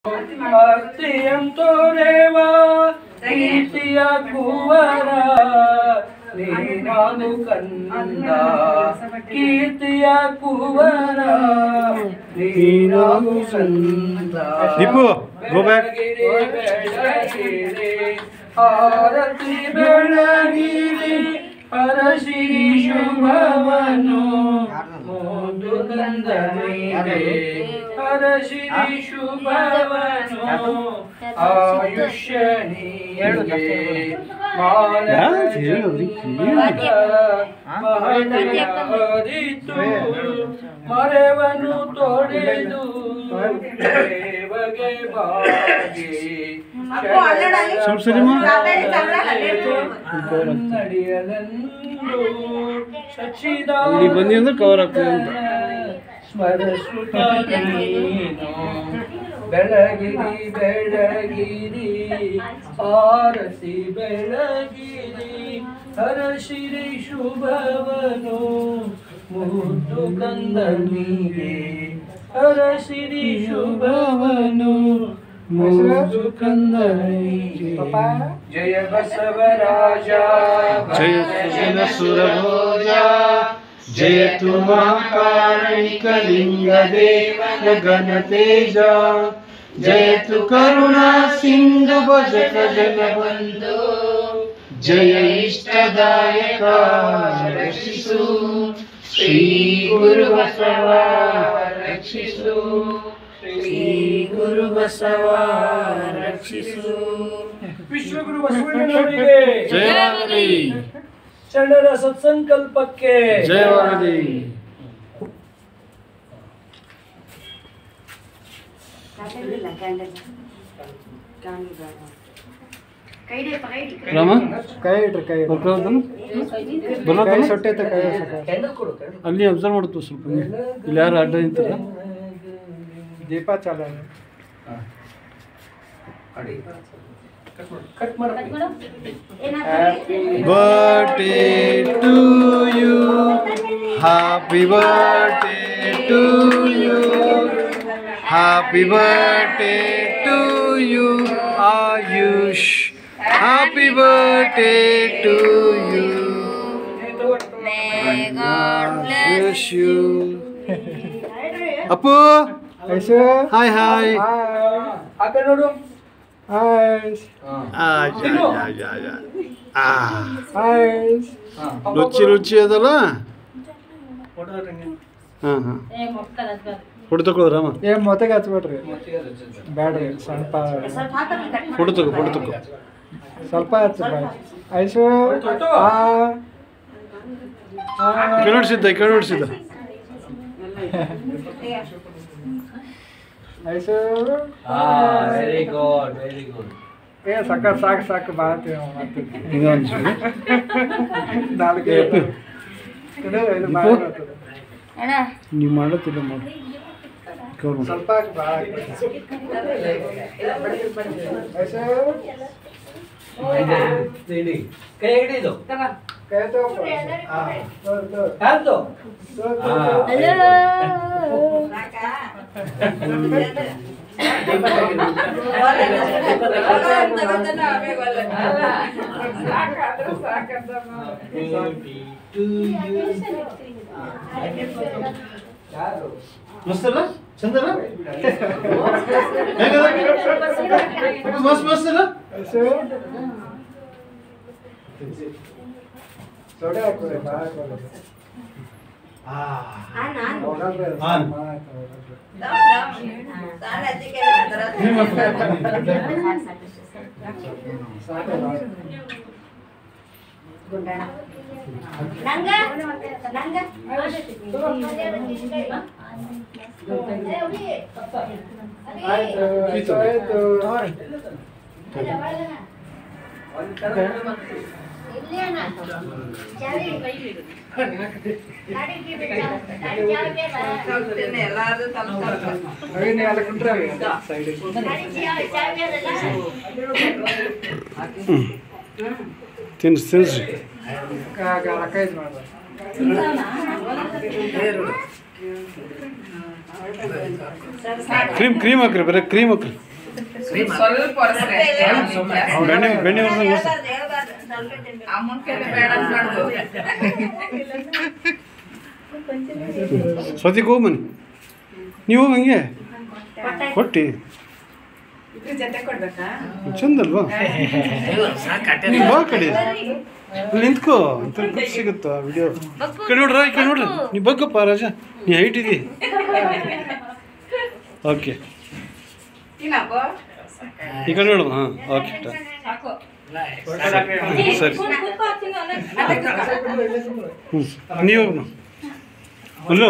ಭಕ್ತಿಯಂತೋರೇವ ಪ್ರೀತಿಯ ಕುವರ ನೀನಾನು ಕಂದ ಕೀರ್ತಿಯ ಕುವರ ನೀನಾನು ಸಂದ ದೀಪು, go back. ಬೆಳಗಿರಿ ಬೆಳಗಿರಿ ಆರತಿ ಬೆಳಗಿರಿ ಹರಸಿರಿ ಶುಭವನು ಮೋದು ಗಂಧನಿಗೆ ಹರಸಿರಿ ಶುಭವನು ಆಯುಷ್ಯ ನೀಗೆ ಯಾರು ಹೇಳೋದು? ಮಹರಿತು ಮರೆವನು ತೊಡೆದು ದೇವಗೆ ಬಾಗಿ ಸ್ವಲ್ಪ ಸರಿಮಾ? ನಡೆಯಲೆಂದು ಸಚ್ಚಿದ ಇಲ್ಲಿ ಬಂದಿ ಅಂದ್ರೆ ಕವರ್ ಆಗ್ತದೆ ಅಂತ ಸ್ಮರಸುತ್ತ ನೀನು ಬೆಳಗಿರಿ ಬೆಳಗಿರಿ ಆರಸಿ ಬೆಳಗಿರಿ ಹರಸಿರಿ ಶುಭವನು ಮುದ್ದು ಕಂದನಿಗೆ ಹರಸಿರಿ ಶುಭವನು ಮುದ್ದು ಕಂದನಿಗೆ ಜಯ ಬಸವರಾಜ ಜಯ ಸುಜನ ಸುರಭೋಜ ಜಯತು ಮಹಾಕಾರಣಿಕಲಿಂಗ ದೇವ ಗಣ ತೇಜ ಜಯತು ಕರುಣಾ ಸಿಂಧು ಭಜಕ ಜನ ಬಂಧು ಜಯ ಇಷ್ಟದಾಯಕ ರಕ್ಷಿಸು ಶ್ರೀ ಗುರು ಬಸವ ರಕ್ಷಿಸು ಶ್ರೀ ಗುರು ಬಸವ ರಕ್ಷಿಸು ವಿಶ್ವಗುರು ಬಸವಣ್ಣನವರಿಗೆ ಜಯವಾಗಲಿ ಚಂಡನ ಸತ್ಸಂಕಲ್ಪಕ್ಕೆ ಜಯವಾಗಲಿ ರಾಮ ಕೈ ಇಡ್ರಿ ಕೈ ಇಡ್ರಿ. ಬರ್ತಾವದಲ್ಲ ಕೈ ಬರತ್ತಲ್ಲ ಸೊಟ್ಟೈತೆ ಕೈ ಸೊಟ್ಟೈತೆ. ಕ್ಯಾಂಡಲ್ ಕೊಡು ಕ್ಯಾಂಡಲ್ ಅಲ್ಲಿ ಅಬ್ಸರ್ವ್ ಮಾಡ್ತು ಸ್ವಲ್ಪ ಇಲ್ಲಿ ಯಾರು ಅಡ್ಡ ನಿಂತಾರ ದೀಪ ಚಾಲ ಇದೆ. ಕಟ್ ಮಾಡು birthday to you happy birthday to you happy birthday to you Ayush happy birthday to you wish you Appu Aisu hi hi ಆ ಕಡೆ ನೋಡು ಐಸ್ ಆ, ಯಾ, ಯಾ, ಯಾ, ಯಾ. ಆ, ಐಸ್ ರುಚಿ ರುಚಿ ಅದಲ್ಲ ಹಾಂ ಹಾಂ ಫೋಟೋ ತಗೊಳ್ಳೋ ರಾಮ ಏ ಮೊತ್ತಗೆ ಹಚ್ಬಿಡ್ರಿ ಬ್ಯಾಡ್ರಿ ಸ್ವಲ್ಪ ಫೋಟೋ ತಗೋ ಫೋಟೋ ತಗೋ ಸ್ವಲ್ಪ ಹಚ್ಚ ಐಸು ಆ ಆ. ಕೆಳ ನೋಡ್ಸಿದ್ದ ಕೆಳ ನೋಡ್ಸಿದ್ದ Aisu very good very good ಏ ಸಾಕ ಸಾಕು ಸಾಕು ಬಾಳತಿ ಮತ್ತೆ ಈಗ ಒಂದು ನಾಲ್ಕು ಏ, ಇದು ಇದು ಬಾಳ ಬರ್ತದೆ. ನೀವು ಮಾಡತ್ತಿಲ್ಲ ಮಾಡಿ ಕವರ್ ಮಾಡಿ ಸ್ವಲ್ಪ ಹಾಕಿ ಬಾಳ ಹಾಕ್ಬೇಡಿ. ಐಸು ಕೈ ಹಿಡಿದು ಕೈ ತಗೋ. ಆ, ತೋರ್, ತೋರ್. ಯಾರ್ದು ತೋರ್, ತೋರ್, ತೋರ್. ಮಸ್ತಲ್ಲ ಚಂದಲ್ಲ ಹೇಗದ ಮಸ್ತ್ ಮಸ್ತ್ ಅಲ್ಲ ಐಸು ಸೋಡಾ ಹಾಕ್ಬಿಡಿ, ಬಾಳ ಹಾಕ್ಬಾರ್ದು. ಹೋಗಲ್ರಿ ಅದು. ಆನ್. ಬಾಳ ಹಾಕ್ಬಾರ್ದು. ಸಾಕು ಬಾಳ. ಆಯ್ತು ಆಯ್ತು ಆಯ್ತು ಅವಿ ನೀ ಅಲ್ಲಿ ಕುಂಡ್ರೆ ಅವಿ ಸೈಡಿಗೆ ತಿನ್ಸಿ ತಿನ್ಸಿ ಅಕ್ಕ ಇದು ಮಾಡ್ದ ಕ್ರೀಮ್ ಕ್ರೀಮ್ ಹಾಕ್ರಿ ಬರೀ ಕ್ರೀಮ್ ಹಾಕ್ರಿ ಸ್ವಲ್ಪ ಹೊರಸ್ರೆ ಅಷ್ಟೇ. ಬೆಣ್ಣೆ ಬೆಣ್ಣೆ ಹೊರ್ಸು, ಹೊರ್ಸು. ಅಮ್ಮನ್ ಕೈಲಿ ಬೇಡ ಅನ್ಬಾರ್ದು. ಸ್ವತಿಗೆ ಹೋಗ್ ಬನ್ನಿ ನೀವು ಹೋಗ್ ಹಂಗೆ ಕೊಟ್ಟಿ ಇದ್ರ ಜೊತೆ ಕೊಡ್ಬೇಕಾ ಚಂದಲ್ವಾ ನೀ ಬಾ ಕಡೆ ಅಲ್ಲಿ ನಿಂತ್ಕೋ ಅಂತ ಖುಷಿ ಸಿಗುತ್ತಾ ವಿಡಿಯೋ ಕಡೆ ನೋಡ್ರ ಈ ಕಡೆ ನೋಡ್ರಿ ನೀ ಬಗ್ಗಪ್ಪ ರಾಜ ನೀ ಹೈಟ್ ಇದೀ ಓಕೆ ತಿನ್ನಪ್ಪ ಈ ಕಡೆ ನೋಡು ಹಾಂ ಓಕೆ ಸಾಕು ಸರಿ ಹ್ಞೂ ನೀವು ಅಲ್ಲೋ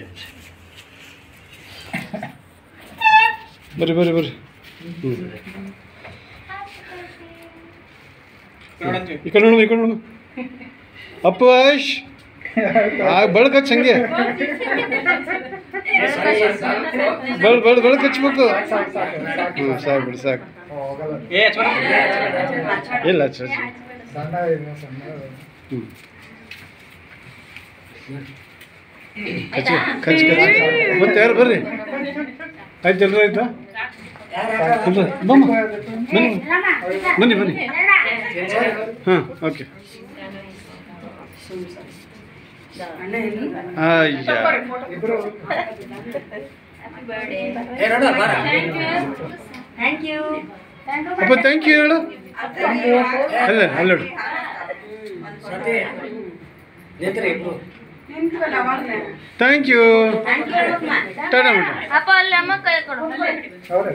ಬರ್ರಿ ಬರ್ರಿ ಬರ್ರಿ ಹ್ಞೂ ಈ ಕಡೆ ನೋಡು ಈ ಕಡೆ ನೋಡು ಅಪ್ಪು ಆಯುಷ್ ಆ ಬೆಳಕು ಹಚ್ಚ ಹಂಗೆ ಬೆಳ ಬೆಳ ಬೆಳಕು ಹಚ್ಬೇಕು ಹ್ಞೂ ಸಾಕು ಬಿಡಿ ಸಾಕು ಇಲ್ಲ ಹಚ್ಚ ಹಚ್ಚ ಸಣ್ಣ ಇನ್ನು ಸಣ್ಣ ಹ್ಞೂ ಕಚ್ಚಿ ಕಚ್ಚಿ ಕಚ್ಚಿ ಮತ್ತೆ ಯಾರು ಬರ್ರಿ ಆಯ್ತು ಎಲ್ಲರೂ ಆಯ್ತಾ ಇಲ್ಲ, ಬಮ್ಮ ಬನ್ನಿ ಬನ್ನಿ ಬನ್ನಿ ಹಾಂ ಓಕೆ ಅಯ್ಯ ಇಬ್ರು ಥ್ಯಾಂಕ್ ಯು ಅಪ್ಪ ಥ್ಯಾಂಕ್ ಯು ಹೇಳು ಅಲ್ಲ ಅಲ್ಲೋಡು ನಿಂತ್ವಲ್ಲ ಅವಾಗ್ಲೇ. ಥ್ಯಾಂಕ್ ಯು ಟಾಟಾ ಮೇಡಮ್ ಅಪ್ಪ ಅಲ್ಲಿ ಅಮ್ಮ ಕೈ ಕೊಡು ಅವ್ರೆ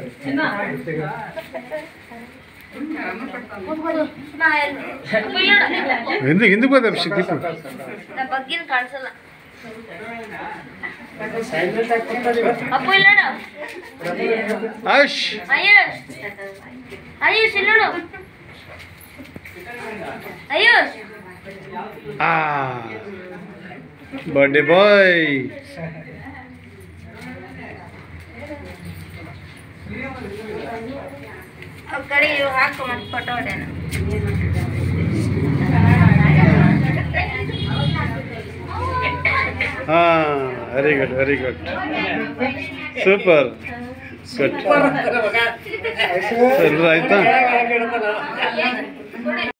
ಸ್ಮೈಲ್ ಅಪ್ಪ ಇಲ್ಲಿ ನೋಡು. ಹಿಂದೆ ಹಿಂದೆ ಬಂದ ಅಭಿಷೇಕ್ ದೀಪ ನಾ ಬಗ್ಗಿನ ಕಾಣಿಸಲ್ಲ ಅಪ್ಪ ಇಲ್ಲ ನೋಡು ಆಯುಷ್ ಆಯುಷ್ ಆಯುಷ್ ಇಲ್ಲ ನೋಡು ಆಯುಷ್ ಆ ಬರ್ಡೇ ಬಾಯ್ ಅವ್ ಕಡೆ ಇವು ಹಾಕು ಮತ್ತೆ ಫೋಟೋ ಹೊಡೆಯೋಣ ಹಾಂ very good very good super good ಎಲ್ಲರೂ ಆಯ್ತಾ